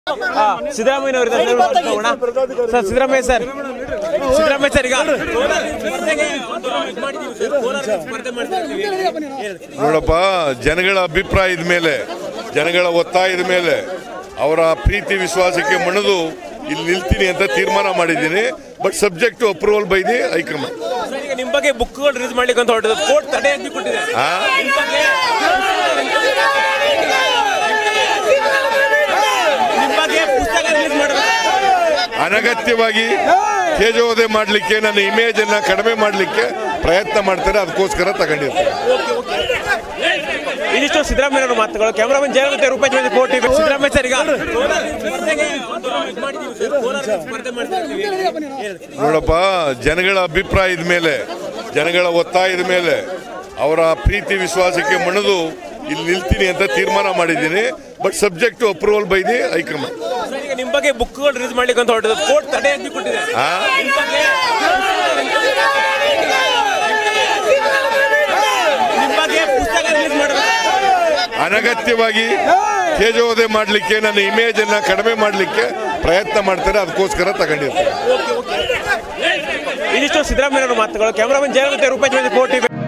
ಆ, ಸಿದ್ದರಾಮಯ್ಯ ಅವರಿಂದ ಹೋಗೋಣ sir Siddaramaiah sir Siddaramaiah sir ಈಗ ಕೋಲಾರ ಸ್ಪರ್ಧೆಗೆ ಒಂದು ಇದು ಮಾಡಿದ್ದೀವಿ ಸರ್. ಕೋಲಾರ ಸ್ಪರ್ಧೆ ಮಾಡ್ತಾ ಇದ್ದೀವಿ. ನೋಡಪ್ಪ ಜನಗಳ ಅಭಿಪ್ರಾಯದ ಮೇಲೆ ಜನಗಳ ಒತ್ತಾಯದ ಮೇಲೆ ಅವರ ಪ್ರೀತಿ ವಿಶ್ವಾಸಕ್ಕೆ ಮಣಿದು ಇಲ್ಲಿ ನಿಲ್ತೀನಿ ಅಂತ ತೀರ್ಮಾನ ಮಾಡಿದ್ದೀನಿ but subject to approval by the high command sir, ಈಗ ನಿಮ್ ಬಗ್ಗೆ ಬುಕ್ಗಳು ರಿಲೀಸ್ ಮಾಡ್ಲಿಕ್ಕೆ ಅಂತ ಹೊರಟಿದ್ದು ಕೋರ್ಟ್ ತಡೆ ಹಾಕಿ ಕೊಟ್ಟಿದೆ ಆ? ನಿಮ್ ಬಗ್ಗೆ ನಿಮ್ ಬಗ್ಗೆ ಪುಸ್ತಕ ರಿಲೀಸ್ ಮಾಡಬೇಕು ಅನಗತ್ಯವಾಗಿ ತೇಜೋವಧೆ ಮಾಡಲಿಕ್ಕೆ ನನ್ನ ಇಮೇಜ್ ಅನ್ನ ಕಡಿಮೆ ಮಾಡಲಿಕ್ಕೆ ಪ್ರಯತ್ನ ಮಾಡ್ತಾರೆ ಅದಕ್ಕೋಸ್ಕರ ತಗೊಂಡಿರ್ತಾರೆ ಇದಿಷ್ಟು ಸಿದ್ದರಾಮಯ್ಯ ಅವರ ಮಾತುಗಳು ಕ್ಯಾಮರಾಮನ್ ಜಯಲಲಿತಾ ರೂಪಾಯಿ ಜೊತೆ ಕೋಟಿ ಸಿದ್ದರಾಮಯ್ಯ ಸರ್ ಈಗ ಕೋಲಾರ ಸ್ಪರ್ಧೆಗೆ ಒಂದು ಇದು ಮಾಡಿದ್ದೀವಿ ಸರ್. ಕೋಲಾರ ಸ್ಪರ್ಧೆ ಮಾಡ್ತಾ ಇದ್ದೀವಿ. ನೋಡಪ್ಪ ಜನಗಳ ಅಭಿಪ್ರಾಯದ ಮೇಲೆ ಜನಗಳ ಒತ್ತಾಯದ ಮೇಲೆ ಅವರ ಪ್ರೀತಿ ವಿಶ್ವಾಸಕ್ಕೆ ಮಣಿದು ಇಲ್ಲಿ ನಿಲ್ತೀನಿ ಅಂತ ತೀರ್ಮಾನ ಮಾಡಿದ್ದೀನಿ but subject to approval by the high command sir, ಈಗ ನಿಮ್ ಬಗ್ಗೆ ಬುಕ್ಗಳು ರಿಲೀಸ್ ಮಾಡ್ಲಿಕ್ಕೆ ಅಂತ ಹೊರಟಿದ್ದು ಕೋರ್ಟ್ ತಡೆ ಹಾಕಿ ಕೊಟ್ಟಿದೆ ಆ? ನಿಮ್ ಬಗ್ಗೆ ನಿಮ್ ಬಗ್ಗೆ ಪುಸ್ತಕ ರಿಲೀಸ್ ಮಾಡಬೇಕು ಅನಗತ್ಯವಾಗಿ ತೇಜೋವಧೆ ಮಾಡಲಿಕ್ಕೆ ನನ್ನ ಇಮೇಜ್ ಅನ್ನ ಕಡಿಮೆ ಮಾಡಲಿಕ್ಕೆ ಪ್ರಯತ್ನ ಮಾಡ್ತಾರೆ ಅದಕ್ಕೋಸ್ಕರ ತಗೊಂಡಿರ್ತಾರೆ ಇದಿಷ್ಟು ಸಿದ್ದರಾಮಯ್ಯ ಅವರ ಮಾತುಗಳು ಕ್ಯಾಮರಾಮನ್ ಜಯಲಲಿತಾ ರೂಪಾಯಿ ಜೊತೆ ಕೋಟಿ